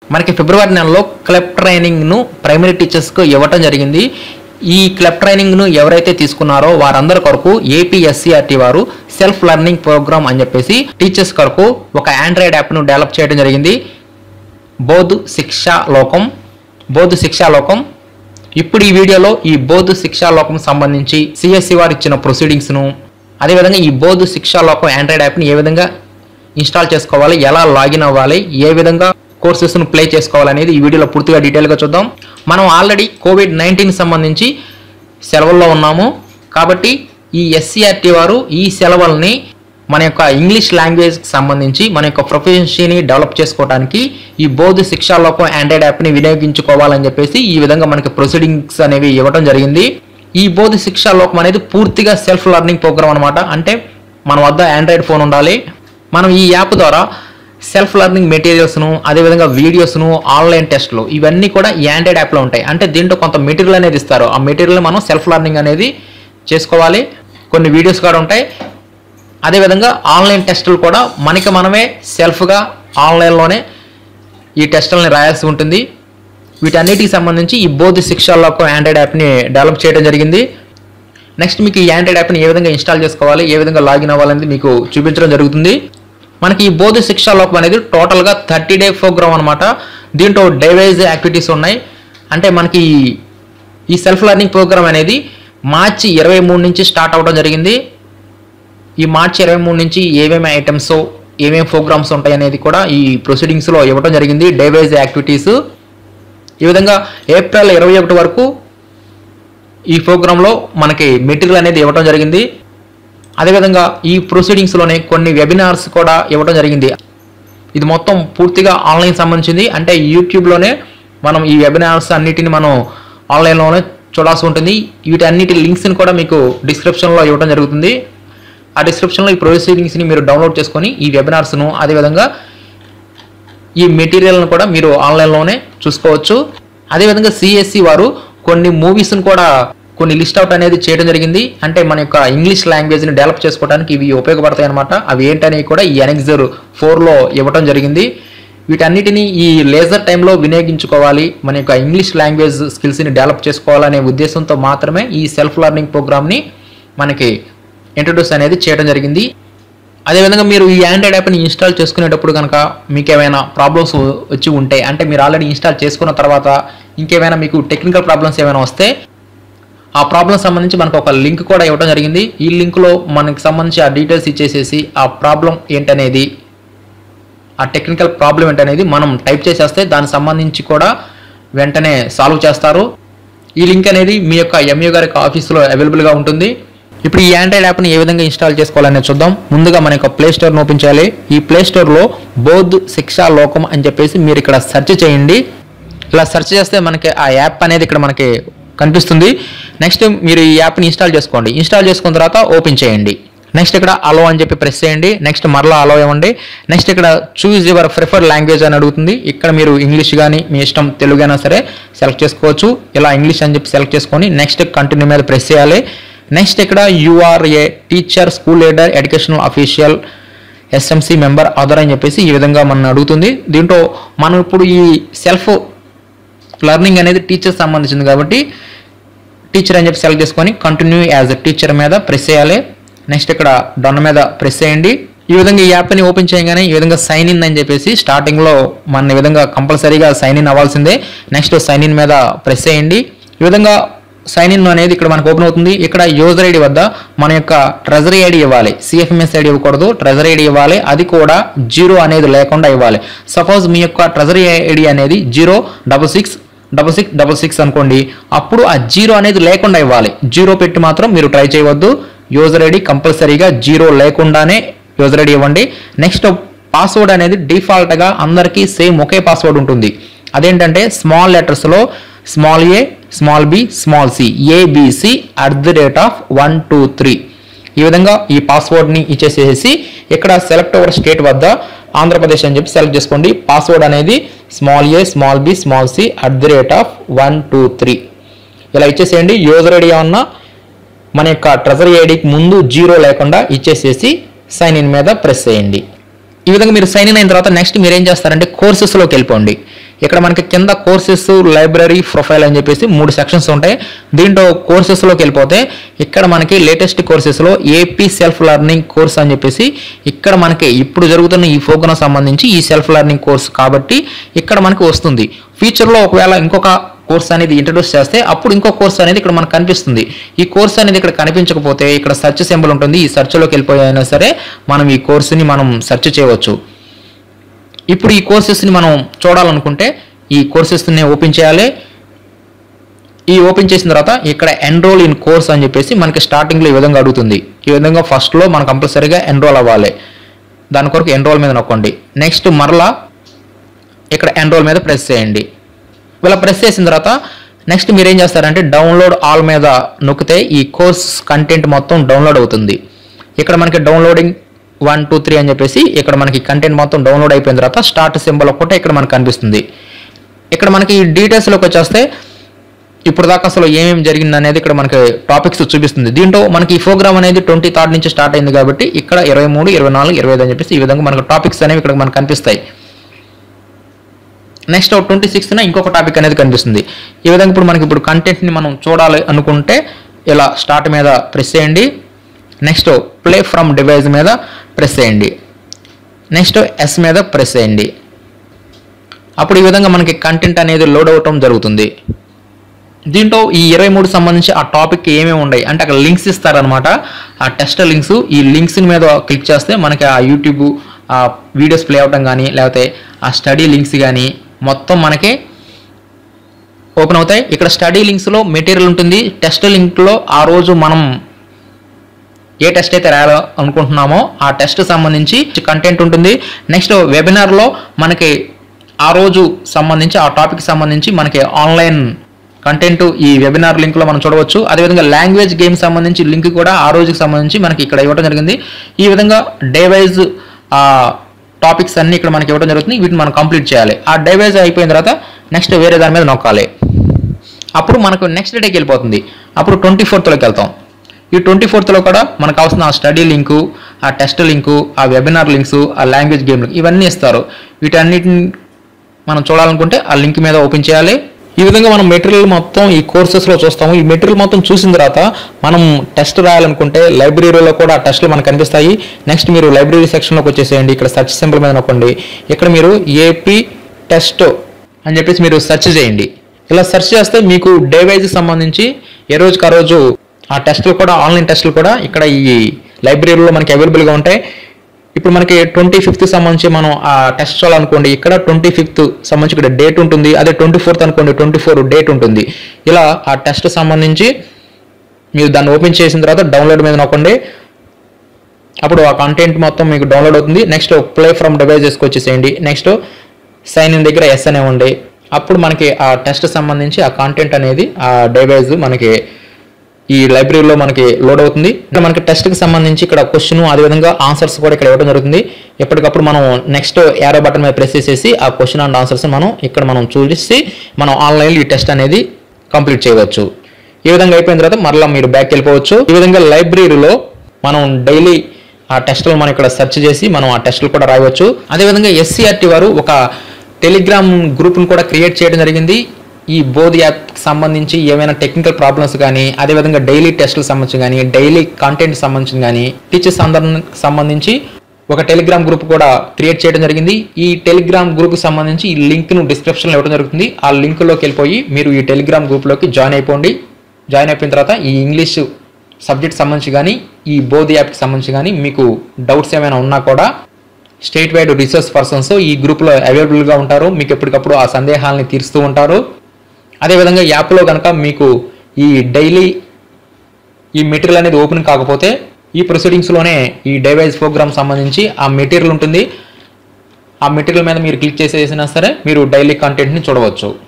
మనకి ఫిబ్రవరి నెలలో club ట్రైనింగ్ను primary టీచర్స్కు ఇవ్వటం జరిగింది ఈ క్లబ్ ట్రైనింగ్ను ఎవరైతే తీసుకున్నారో వారందరి కొరకు ఏపీఎస్సీఆర్టీ వారు సెల్ఫ్ లెర్నింగ్ ప్రోగ్రామ్ అని చెప్పేసి టీచర్స్ కొరకు ఒక ఆండ్రాయిడ్ యాప్ను డెవలప్ చేయడం జరిగింది బోధ్ శిక్షా లోకం బోధ్ శిక్షా లోకం ఇప్పుడు ఈ వీడియోలో ఈ బోధ్ శిక్షా లోకం సంబంధించి సిఎస్సి వారు ఇచ్చిన ప్రొసీడింగ్స్ను అదేవిధంగా ఈ బోధ్ శిక్షా లోకం ఆండ్రాయిడ్ యాప్ని ఏ విధంగా ఇన్స్టాల్ చేసుకోవాలి ఎలా లాగిన్ అవ్వాలి ఏ విధంగా కోర్సెస్ను ప్లే చేసుకోవాలి అనేది ఈ వీడియోలో పూర్తిగా డీటెయిల్గా చూద్దాం మనం ఆల్రెడీ కోవిడ్ నైన్టీన్ సంబంధించి సెలవుల్లో ఉన్నాము కాబట్టి ఈ ఎస్సీఆర్టీ వారు ఈ సెలవుల్ని మన యొక్క ఇంగ్లీష్ లాంగ్వేజ్కి సంబంధించి మన యొక్క ప్రొఫెషన్ని డెవలప్ చేసుకోవడానికి ఈ బోధ్ శిక్షాలోకం ఆండ్రాయిడ్ యాప్ని వినియోగించుకోవాలని చెప్పేసి ఈ విధంగా మనకి ప్రొసీడింగ్స్ అనేవి ఇవ్వడం జరిగింది ఈ బోధ్ శిక్షాలోకం అనేది పూర్తిగా సెల్ఫ్ లెర్నింగ్ ప్రోగ్రామ్ అనమాట అంటే మన వద్ద ఆండ్రాయిడ్ ఫోన్ ఉండాలి మనం ఈ యాప్ ద్వారా సెల్ఫ్ లెర్నింగ్ మెటీరియల్స్ను అదేవిధంగా వీడియోస్ను ఆన్లైన్ టెస్ట్లు ఇవన్నీ కూడా ఈ ఆండ్రాయిడ్ యాప్లో ఉంటాయి అంటే దీంట్లో కొంత మెటీరియల్ అనేది ఇస్తారు ఆ మెటీరియల్ మనం సెల్ఫ్ లెర్నింగ్ అనేది చేసుకోవాలి కొన్ని వీడియోస్ కూడా ఉంటాయి అదేవిధంగా ఆన్లైన్ టెస్టులు కూడా మనకి మనమే సెల్ఫ్గా ఆన్లైన్లోనే ఈ టెస్టులని రాయాల్సి ఉంటుంది వీటన్నిటికి సంబంధించి ఈ బోధి శిక్షల్లోకి ఆండ్రాయిడ్ యాప్ని డెవలప్ చేయడం జరిగింది నెక్స్ట్ మీకు ఈ ఆండ్రాయిడ్ యాప్ని ఏ విధంగా ఇన్స్టాల్ చేసుకోవాలి ఏ విధంగా లాగిన్ అవ్వాలనేది మీకు చూపించడం జరుగుతుంది మనకి ఈ బోధి శిక్షా లోపం అనేది టోటల్గా థర్టీ డే ప్రోగ్రామ్ అనమాట దీంట్లో డే వైజ్ యాక్టివిటీస్ ఉన్నాయి అంటే మనకి ఈ- ఈ సెల్ఫ్ లెర్నింగ్ ప్రోగ్రామ్ అనేది మార్చి ఇరవై మూడు నుంచి స్టార్ట్ అవ్వడం జరిగింది ఈ మార్చి ఇరవై మూడు నుంచి ఏమేమి ఐటమ్స్ ఏమేమి ప్రోగ్రామ్స్ ఉంటాయి అనేది కూడా ఈ ప్రొసీడింగ్స్లో ఇవ్వడం జరిగింది డే వైజ్ యాక్టివిటీస్ ఈ విధంగా ఏప్రిల్ ఇరవై ఒకటి వరకు ఈ ప్రోగ్రాంలో మనకి మెటీరియల్ అనేది ఇవ్వడం జరిగింది అదేవిధంగా ఈ ప్రొసీడింగ్స్లోనే కొన్ని వెబినార్స్ కూడా ఇవ్వడం జరిగింది ఇది మొత్తం పూర్తిగా ఆన్లైన్ సంబంధించింది అంటే యూట్యూబ్లోనే మనం ఈ వెబినార్స్ అన్నిటిని మనం ఆన్లైన్లోనే చూడాల్సి ఉంటుంది వీటన్నిటి లింక్స్ని కూడా మీకు డిస్క్రిప్షన్లో ఇవ్వడం జరుగుతుంది ఆ డిస్క్రిప్షన్లో ఈ ప్రొసీడింగ్స్ని మీరు డౌన్లోడ్ చేసుకొని ఈ వెబినార్స్ను అదేవిధంగా ఈ మెటీరియల్ను కూడా మీరు ఆన్లైన్లోనే చూసుకోవచ్చు అదేవిధంగా సిఎస్సి వారు కొన్ని మూవీస్ను కూడా కొన్ని లిస్ట్ అవుట్ అనేది చేయడం జరిగింది అంటే మన యొక్క ఇంగ్లీష్ లాంగ్వేజ్ని డెవలప్ చేసుకోవడానికి ఇవి ఉపయోగపడతాయి అనమాట అవి ఏంటనేవి కూడా ఈ ఎనెక్జర్ ఫోర్లో ఇవ్వడం జరిగింది వీటన్నిటిని ఈ లేజర్ టైంలో వినియోగించుకోవాలి మన యొక్క ఇంగ్లీష్ లాంగ్వేజ్ స్కిల్స్ని డెవలప్ చేసుకోవాలనే ఉద్దేశంతో మాత్రమే ఈ సెల్ఫ్ లెర్నింగ్ ప్రోగ్రామ్ని మనకి ఇంట్రొడ్యూస్ అనేది చేయడం జరిగింది అదేవిధంగా మీరు ఈ ఆండ్రాయిడ్ యాప్ని ఇన్స్టాల్ చేసుకునేటప్పుడు కనుక మీకు ఏమైనా ప్రాబ్లమ్స్ వచ్చి ఉంటే అంటే మీరు ఆల్రెడీ ఇన్స్టాల్ చేసుకున్న తర్వాత ఇంకేమైనా మీకు టెక్నికల్ ప్రాబ్లమ్స్ ఏమైనా వస్తే ఆ ప్రాబ్లమ్ సంబంధించి మనకు ఒక లింక్ కూడా ఇవ్వడం జరిగింది ఈ లింక్లో మనకి సంబంధించి ఆ డీటెయిల్స్ ఇచ్చేసేసి ఆ ప్రాబ్లం ఏంటనేది ఆ టెక్నికల్ ప్రాబ్లం ఏంటనేది మనం టైప్ చేసేస్తే దానికి సంబంధించి కూడా వెంటనే సాల్వ్ చేస్తారు ఈ లింక్ అనేది మీ యొక్క ఎంయూ గారి యొక్క ఆఫీస్లో అవైలబుల్గా ఉంటుంది ఇప్పుడు ఈ ఆండ్రాయిడ్ యాప్ని ఏ విధంగా ఇన్స్టాల్ చేసుకోవాలనేది చూద్దాం ముందుగా మన యొక్క ప్లే స్టోర్ని ఓపెన్ చేయాలి ఈ ప్లే స్టోర్లో బౌద్ధ్ శిక్షా లోకం అని చెప్పేసి మీరు ఇక్కడ సెర్చ్ చేయండి ఇలా సెర్చ్ చేస్తే మనకి ఆ యాప్ అనేది ఇక్కడ మనకి కనిపిస్తుంది నెక్స్ట్ మీరు ఈ యాప్ని ఇన్స్టాల్ చేసుకోండి ఇన్స్టాల్ చేసుకున్న తర్వాత ఓపెన్ చేయండి నెక్స్ట్ ఇక్కడ అలో అని చెప్పి ప్రెస్ చేయండి నెక్స్ట్ మరలా అలో ఇవ్వండి నెక్స్ట్ ఇక్కడ చూజ్ యువర్ ప్రిఫర్ లాంగ్వేజ్ అని అడుగుతుంది ఇక్కడ మీరు ఇంగ్లీష్ కానీ మీ ఇష్టం తెలుగు అయినా సరే సెలెక్ట్ చేసుకోవచ్చు ఇలా ఇంగ్లీష్ అని చెప్పి సెలెక్ట్ చేసుకొని నెక్స్ట్ కంటిన్యూ మీద ప్రెస్ చేయాలి నెక్స్ట్ ఇక్కడ you are a teacher school leader educational official SMC member other అని చెప్పేసి ఈ విధంగా మనం అడుగుతుంది దీంట్లో మనం ఇప్పుడు ఈ సెల్ఫ్ లెర్నింగ్ అనేది టీచర్ సంబంధించింది కాబట్టి టీచర్ అని చెప్పి సెలెక్ట్ చేసుకొని కంటిన్యూ యాజ్ ఎ టీచర్ మీద ప్రెస్ చేయాలి నెక్స్ట్ ఇక్కడ డన్ మీద ప్రెస్ చేయండి ఈ విధంగా ఈ యాప్ని ఓపెన్ చేయగానే ఈ విధంగా సైన్ ఇన్ అని చెప్పేసి స్టార్టింగ్లో మన ఈ విధంగా కంపల్సరీగా సైన్ ఇన్ అవ్వాల్సిందే నెక్స్ట్ సైన్ ఇన్ మీద ప్రెస్ చేయండి ఈ విధంగా సైన్ ఇన్ అనేది ఇక్కడ మనకు ఓపెన్ అవుతుంది ఇక్కడ యూజర్ ఐడి వద్ద మన యొక్క ట్రెజరీ ఐడి ఇవ్వాలి సిఎఫ్ఎంఎస్ ఐడి ఇవ్వకూడదు ట్రెజరీ ఐడి ఇవ్వాలి అది కూడా జీరో అనేది లేకుండా ఇవ్వాలి సపోజ్ మీ యొక్క ట్రెజరీ ఐడి అనేది zero double six double six double six అనుకోండి అప్పుడు ఆ జీరో అనేది లేకుండా ఇవ్వాలి జీరో పెట్టి మాత్రం మీరు ట్రై చేయవద్దు యూజర్ ఐడి కంపల్సరీగా జీరో లేకుండానే యూజర్ ఐడి ఇవ్వండి నెక్స్ట్ పాస్వర్డ్ అనేది డిఫాల్ట్గా అందరికీ సేమ్ ఒకే పాస్వర్డ్ ఉంటుంది అదేంటంటే స్మాల్ లెటర్స్లో small A small B small C ABC at the rate of one two three ఈ విధంగా ఈ పాస్వర్డ్ని ఇచ్చేసేసి ఇక్కడ సెలెక్ట్ అవర్ స్టేట్ వద్ద ఆంధ్రప్రదేశ్ అని చెప్పి సెలెక్ట్ చేసుకోండి పాస్వర్డ్ అనేది small A small B small C at the rate of one two three ఇలా ఇచ్చేసేయండి యూజర్ ఐడి ఏమన్నా మన యొక్క ట్రెజరీ ఐడికి ముందు జీరో లేకుండా ఇచ్చేసేసి సైన్ ఇన్ మీద ప్రెస్ చేయండి ఈ విధంగా మీరు సైన్ ఇన్ అయిన తర్వాత నెక్స్ట్ మీరు ఏం చేస్తారంటే కోర్సెస్లోకి వెళ్ళిపోండి ఇక్కడ మనకి కింద కోర్సెస్ లైబ్రరీ ప్రొఫైల్ అని చెప్పేసి మూడు సెక్షన్స్ ఉంటాయి దీంట్లో కోర్సెస్లోకి వెళ్ళిపోతే ఇక్కడ మనకి లేటెస్ట్ కోర్సెస్లో ఏపీ సెల్ఫ్ లెర్నింగ్ కోర్స్ అని చెప్పేసి ఇక్కడ మనకి ఇప్పుడు జరుగుతున్న ఈ ప్రోగ్రామ్ సంబంధించి ఈ సెల్ఫ్ లెర్నింగ్ కోర్స్ కాబట్టి ఇక్కడ మనకి వస్తుంది ఫ్యూచర్లో ఒకవేళ ఇంకొక కోర్స్ అనేది ఇంట్రడ్యూస్ చేస్తే అప్పుడు ఇంకో కోర్స్ అనేది ఇక్కడ మనకు కనిపిస్తుంది ఈ కోర్స్ అనేది ఇక్కడ కనిపించకపోతే ఇక్కడ సెర్చ్ సింబల్ ఉంటుంది ఈ సెర్చ్లోకి వెళ్ళిపోయినా సరే మనం ఈ కోర్సుని మనం సెర్చ్ చేయవచ్చు ఇప్పుడు ఈ కోర్సెస్ని మనం చూడాలనుకుంటే ఈ కోర్సెస్ని ఓపెన్ చేయాలి ఈ ఓపెన్ చేసిన తర్వాత ఇక్కడ ఎన్రోల్ ఇన్ కోర్స్ అని చెప్పేసి మనకి స్టార్టింగ్లో ఈ విధంగా అడుగుతుంది ఈ విధంగా ఫస్ట్లో మనం కంపల్సరీగా ఎన్రోల్ అవ్వాలి దాని కొరకు ఎన్రోల్ మీద నొక్కండి నెక్స్ట్ మరలా ఇక్కడ ఎన్రోల్ మీద ప్రెస్ చేయండి ఇలా ప్రెస్ చేసిన తర్వాత నెక్స్ట్ మీరు ఏం చేస్తారంటే డౌన్లోడ్ ఆల్ మీద నొక్కితే ఈ కోర్స్ కంటెంట్ మొత్తం డౌన్లోడ్ అవుతుంది ఇక్కడ మనకి డౌన్లోడింగ్ వన్ టూ త్రీ అని చెప్పేసి ఇక్కడ మనకి కంటెంట్ మొత్తం డౌన్లోడ్ అయిపోయిన తర్వాత స్టార్ట్ సింబల్ ఒకటే ఇక్కడ మనకు కనిపిస్తుంది ఇక్కడ మనకి ఈ డీటెయిల్స్లోకి వచ్చేస్తే ఇప్పుడు దాకా అసలు ఏమేమి జరిగింది అనేది ఇక్కడ మనకి టాపిక్స్ చూపిస్తుంది దీంట్లో మనకి ఈ ప్రోగ్రామ్ అనేది ట్వంటీ థర్డ్ నుంచి స్టార్ట్ అయింది కాబట్టి ఇక్కడ ఇరవై మూడు ఇరవై నాలుగు ఇరవై ఐదు అని చెప్పేసి ఈ విధంగా మనకు టాపిక్స్ అనేవి ఇక్కడ మనకు కనిపిస్తాయి నెక్స్ట్ ట్వంటీ సిక్స్త్న ఇంకొక టాపిక్ అనేది కనిపిస్తుంది ఈ విధంగా ఇప్పుడు మనకి ఇప్పుడు కంటెంట్ని మనం చూడాలి అనుకుంటే ఇలా స్టార్ట్ మీద ప్రెస్ చేయండి నెక్స్ట్ ప్లే ఫ్రమ్ డివైస్ మీద ప్రెస్ చేయండి నెక్స్ట్ ఎస్ మీద ప్రెస్ చేయండి అప్పుడు ఈ విధంగా మనకి కంటెంట్ అనేది లోడ్ అవటం జరుగుతుంది దీంట్లో ఈ ఇరవై మూడు సంబంధించి ఆ టాపిక్ ఏమేమి ఉన్నాయి అంటే అక్కడ లింక్స్ ఇస్తారనమాట ఆ టెస్ట్ లింక్స్ ఈ లింక్స్ మీద క్లిక్ చేస్తే మనకి ఆ యూట్యూబ్ ఆ వీడియోస్ ప్లే అవటం కానీ లేకపోతే ఆ స్టడీ లింక్స్ కానీ మొత్తం మనకి ఓపెన్ అవుతాయి ఇక్కడ స్టడీ లింక్స్లో మెటీరియల్ ఉంటుంది టెస్ట్ లింక్లో ఆ రోజు మనం ఏ టెస్ట్ అయితే రాయాలో అనుకుంటున్నామో ఆ టెస్ట్ సంబంధించి కంటెంట్ ఉంటుంది నెక్స్ట్ వెబినార్లో మనకి ఆ రోజు సంబంధించి ఆ టాపిక్ సంబంధించి మనకి ఆన్లైన్ కంటెంట్ ఈ వెబినార్ లింక్లో మనం చూడవచ్చు అదేవిధంగా లాంగ్వేజ్ గేమ్ సంబంధించి లింక్ కూడా ఆ రోజుకి సంబంధించి మనకి ఇక్కడ ఇవ్వడం జరిగింది ఈ విధంగా డే వైజ్ ఆ టాపిక్స్ అన్ని ఇక్కడ మనకి ఇవ్వడం జరుగుతుంది వీటిని మనం కంప్లీట్ చేయాలి ఆ డే వైజ్ అయిపోయిన తర్వాత నెక్స్ట్ వేరే దాని మీద నొక్కాలి అప్పుడు మనకు నెక్స్ట్ డేకి వెళ్ళిపోతుంది అప్పుడు ట్వంటీ ఫోర్త్లోకి వెళ్తాం ఈ ట్వంటీ ఫోర్త్లో కూడా మనకు కావాల్సిన ఆ స్టడీ లింకు ఆ టెస్ట్ లింకు ఆ వెబినార్ లింక్స్ ఆ లాంగ్వేజ్ గేమ్ లింక్ ఇవన్నీ ఇస్తారు వీటన్నిటిని మనం చూడాలనుకుంటే ఆ లింక్ మీద ఓపెన్ చేయాలి ఈ విధంగా మనం మెటీరియల్ మొత్తం ఈ కోర్సెస్లో చూస్తాము ఈ మెటీరియల్ మొత్తం చూసిన తర్వాత మనం టెస్ట్ రాయాలనుకుంటే లైబ్రరీలో కూడా ఆ టెస్ట్లు మనకు కనిపిస్తాయి నెక్స్ట్ మీరు లైబ్రరీ సెక్షన్లోకి వచ్చేసేయండి ఇక్కడ సెర్చ్ సింబల్ మీద నొక్కండి ఇక్కడ మీరు ఏపీ టెస్ట్ అని చెప్పేసి మీరు సెర్చ్ చేయండి ఇలా సెర్చ్ చేస్తే మీకు డే వైజ్ సంబంధించి ఏ రోజుకి ఆ రోజు ఆ టెస్టులు కూడా ఆన్లైన్ టెస్టులు కూడా ఇక్కడ ఈ లైబ్రరీలో మనకి అవైలబుల్గా ఉంటాయి ఇప్పుడు మనకి ట్వంటీ ఫిఫ్త్ సంబంధించి మనం ఆ టెస్ట్ చూడాలనుకోండి ఇక్కడ ట్వంటీ ఫిఫ్త్ సంబంధించి ఇక్కడ డేట్ ఉంటుంది అదే ట్వంటీ ఫోర్త్ అనుకోండి ట్వంటీ ఫోర్ డేట్ ఉంటుంది ఇలా ఆ టెస్ట్ సంబంధించి మీరు దాన్ని ఓపెన్ చేసిన తర్వాత డౌన్లోడ్ మీద నొక్కండి అప్పుడు ఆ కంటెంట్ మొత్తం మీకు డౌన్లోడ్ అవుతుంది నెక్స్ట్ ప్లే ఫ్రమ్ డివైజెస్కి వచ్చేసేయండి నెక్స్ట్ సైన్ ఇన్ దగ్గర ఎస్ అనే ఉండి అప్పుడు మనకి ఆ టెస్ట్ సంబంధించి ఆ కంటెంట్ అనేది ఆ డివైజ్ మనకి ఈ లైబ్రరీలో మనకి లోడ్ అవుతుంది ఇక్కడ మనకి టెస్ట్కి సంబంధించి ఇక్కడ క్వశ్చన్ అదేవిధంగా ఆన్సర్స్ కూడా ఇక్కడ ఇవ్వడం జరుగుతుంది ఎప్పటికప్పుడు మనం నెక్స్ట్ యారో బటన్ మీద ప్రెస్ చేసేసి ఆ క్వశ్చన్ అండ్ ఆన్సర్స్ మనం ఇక్కడ మనం చూసి మనం ఆన్లైన్లో ఈ టెస్ట్ అనేది కంప్లీట్ చేయవచ్చు ఈ విధంగా అయిపోయిన తర్వాత మరలా మీరు బ్యాక్ వెళ్ళిపోవచ్చు ఈ విధంగా లైబ్రరీలో మనం డైలీ ఆ టెస్టులు మనం ఇక్కడ సెర్చ్ చేసి మనం ఆ టెస్టులు కూడా రాయవచ్చు అదేవిధంగా ఎస్సీఆర్టీ వారు ఒక టెలిగ్రామ్ గ్రూప్ను కూడా క్రియేట్ చేయడం జరిగింది ఈ బోధ్ యాప్ సంబంధించి ఏమైనా టెక్నికల్ ప్రాబ్లమ్స్ కానీ అదేవిధంగా డైలీ టెస్టులకు సంబంధించి కానీ డైలీ కంటెంట్ సంబంధించి కానీ టీచర్స్ అందరికి సంబంధించి ఒక టెలిగ్రామ్ గ్రూప్ కూడా క్రియేట్ చేయడం జరిగింది ఈ టెలిగ్రామ్ గ్రూప్కి సంబంధించి ఈ లింక్ను డిస్క్రిప్షన్లో ఇవ్వడం జరుగుతుంది ఆ లింక్లోకి వెళ్ళిపోయి మీరు ఈ టెలిగ్రామ్ గ్రూప్లోకి జాయిన్ అయిపోండి జాయిన్ అయిపోయిన తర్వాత ఈ ఇంగ్లీష్ సబ్జెక్ట్ సంబంధించి కానీ ఈ బోధ్ యాప్కి సంబంధించి కానీ మీకు డౌట్స్ ఏమైనా ఉన్నా కూడా స్టేట్ వైడ్ రీసెర్చ్ పర్సన్స్ ఈ గ్రూప్లో అవైలబుల్గా ఉంటారు మీకు ఎప్పటికప్పుడు ఆ సందేహాలని తీరుస్తూ ఉంటారు అదేవిధంగా యాప్లో కనుక మీకు ఈ డైలీ ఈ మెటీరియల్ అనేది ఓపెన్ కాకపోతే ఈ ప్రొసీడింగ్స్లోనే ఈ డైవైజ్ ప్రోగ్రామ్ సంబంధించి ఆ మెటీరియల్ ఉంటుంది ఆ మెటీరియల్ మీద మీరు క్లిక్ చేసేసినా సరే మీరు డైలీ కంటెంట్ని చూడవచ్చు